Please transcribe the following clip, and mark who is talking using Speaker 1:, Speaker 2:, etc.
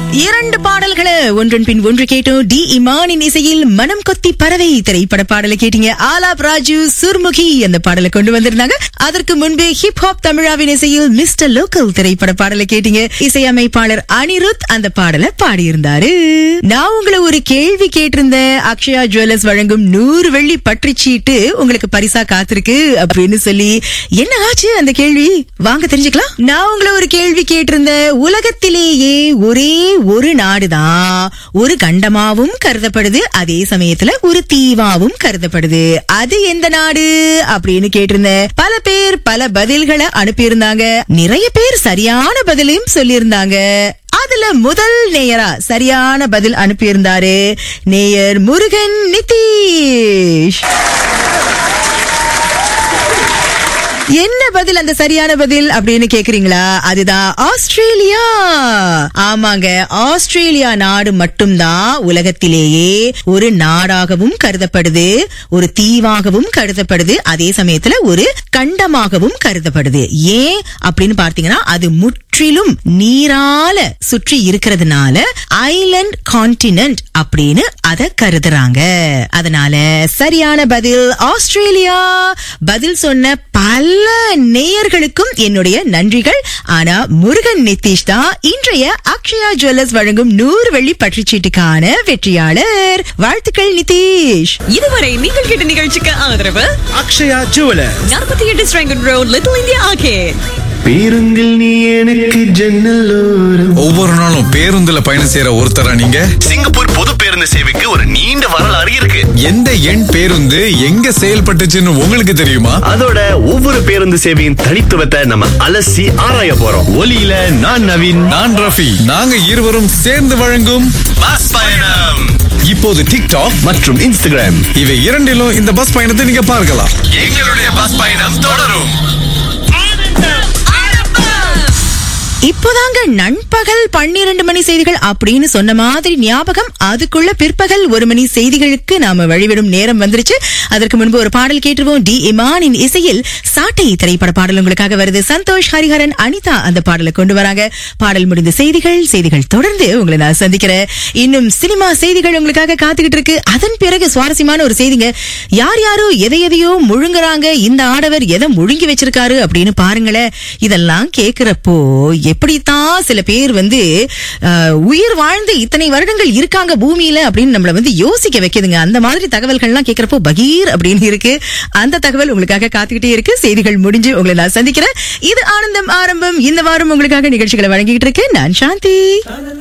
Speaker 1: இரண்டு பாடல்களை ஒன்றன் பின் ஒன்று கேட்டோம் டி இமானின் இசையில் மனம் கொத்தி பறவை திரைப்பட பாடலை கேட்டீங்க ஆலாப் ராஜு சுர்முகி அந்த பாடலை கொண்டு வந்திருந்தாங்க அதற்கு முன்பு ஹிப் ஹாப் தமிழாவின் இசையில் மிஸ்டர் லோக்கல் திரைப்பட பாடலை கேட்டீங்க இசையமைப்பாளர் அனிருத் அந்த பாடலை பாடியிருந்தாரு நான் உங்களை ஒரு கேள்வி கேட்டிருந்தேன் அக்ஷயா ஜுவல்லர்ஸ் வழங்கும் நூறு வெள்ளி பற்றுச்சீட்டு உங்களுக்கு பரிசா காத்திருக்கு அப்படின்னு சொல்லி என்ன ஆச்சு அந்த கேள்வி வாங்க தெரிஞ்சுக்கலாம் நான் உங்களை ஒரு கேள்வி கேட்டிருந்தேன் உலகத்திலேயே ஒரே ஒரு நாடுதான் ஒரு கண்டமாவும் கருதப்படுது அதே சமயத்துல ஒரு தீவாவும் கருதப்படுது அது எந்த நாடு அப்படின்னு கேட்டிருந்தேன் பல பேர் பல பதில்களை அனுப்பியிருந்தாங்க நிறைய பேர் சரியான பதிலையும் சொல்லியிருந்தாங்க அதுல முதல் நேயரா சரியான பதில் அனுப்பியிருந்தாரு நேயர் முருகன் நிதிஷ் என்ன பதில் அந்த சரியான பதில் அப்படின்னு கேக்குறீங்களா அதுதான் ஆஸ்திரேலியா ஆமாங்க ஆஸ்திரேலியா நாடு மட்டும்தான் உலகத்திலேயே ஒரு நாடாகவும் கருதப்படுது ஒரு தீவாகவும் கருதப்படுது அதே சமயத்துல ஒரு கண்டமாகவும் கருதப்படுது ஏன் அப்படின்னு பார்த்தீங்கன்னா அது முற்றிலும் நீரால சுற்றி இருக்கிறதுனால ஐலண்ட் கான்டினென்ட் அப்படின்னு அத கருதுறாங்க அதனால சரியான பதில் ஆஸ்திரேலியா பதில் சொன்ன பல நேயர்களுக்கும் என்னுடைய நன்றிகள் ஆனா முருகன் நிதிஷ் தான் இன்றைய அக்ஷயா ஜுவல்லர்ஸ் வழங்கும் நூறு வெள்ளி பற்றுச்சீட்டுக்கான வெற்றியாளர் வாழ்த்துக்கள் நிதிஷ்
Speaker 2: இதுவரை நீங்கள் கேட்ட நிகழ்ச்சிக்கு ஆதரவு
Speaker 3: அக்ஷயா ஜுவலர்
Speaker 2: நாற்பத்தி எட்டு Serangoon road little India arcade
Speaker 3: பேருந்தில் நீ எனக்கு ஜன்னலோரம்
Speaker 4: ஒவ்வொரு நாளும் பேருந்துல பயணம் செய்யற ஒருத்தரா நீங்க
Speaker 5: சிங்கப்பூர் பொது பேருந்து சேவைக்கு ஒரு நீண்ட வரலாறு இருக்கு
Speaker 4: எந்த எண் பேருந்து எங்க செயல்பட்டுச்சுன்னு உங்களுக்கு தெரியுமா
Speaker 5: அதோட ஒவ்வொரு பேருந்து சேவையின் தனித்துவத்தை நம்ம அலசி ஆராய போறோம் ஒலியில நான் நவீன்
Speaker 4: நான் ரஃபி நாங்க இருவரும் சேர்ந்து வழங்கும்
Speaker 5: பஸ் பயணம்
Speaker 4: இப்போது டிக்டாக்
Speaker 5: மற்றும் இன்ஸ்டாகிராம்
Speaker 4: இவை இரண்டிலும் இந்த பஸ் பயணத்தை நீங்க பார்க்கலாம்
Speaker 5: எங்களுடைய பஸ் பயணம் தொடரும்
Speaker 1: இப்போதாங்க நண்பகல் பன்னிரண்டு மணி செய்திகள் அப்படின்னு சொன்ன மாதிரி ஞாபகம் அதுக்குள்ள பிற்பகல் ஒரு மணி செய்திகளுக்கு நாம வழிவிடும் நேரம் வந்துருச்சு அதற்கு முன்பு ஒரு பாடல் கேட்டுருவோம் டி இமானின் இசையில் சாட்டை திரைப்பட பாடல் உங்களுக்காக வருது சந்தோஷ் ஹரிஹரன் அனிதா அந்த பாடலை கொண்டு வராங்க பாடல் முடிந்த செய்திகள் செய்திகள் தொடர்ந்து உங்களை நான் சந்திக்கிறேன் இன்னும் சினிமா செய்திகள் உங்களுக்காக காத்துக்கிட்டு இருக்கு அதன் பிறகு சுவாரஸ்யமான ஒரு செய்திங்க யார் யாரோ எதை எதையோ முழுங்குறாங்க இந்த ஆடவர் எதை முழுங்கி வச்சிருக்காரு அப்படின்னு பாருங்களேன் இதெல்லாம் கேக்குறப்போ எப்படித்தான் சில பேர் வந்து அஹ், உயிர் வாழ்ந்து இத்தனை வருடங்கள் இருக்காங்க பூமியில அப்படின்னு நம்மள வந்து யோசிக்க வைக்குதுங்க அந்த மாதிரி தகவல்கள்லாம் கேக்குறப்போ பகீர் அப்படின்னு இருக்கு அந்த தகவல் உங்களுக்காக காத்துக்கிட்டே இருக்கு செய்திகள் முடிஞ்சு உங்களை நான் சந்திக்கிறேன் இது ஆனந்தம் ஆரம்பம் இந்த வாரம் உங்களுக்காக நிகழ்ச்சிகளை வழங்கிட்டு இருக்கு நான் சாந்தி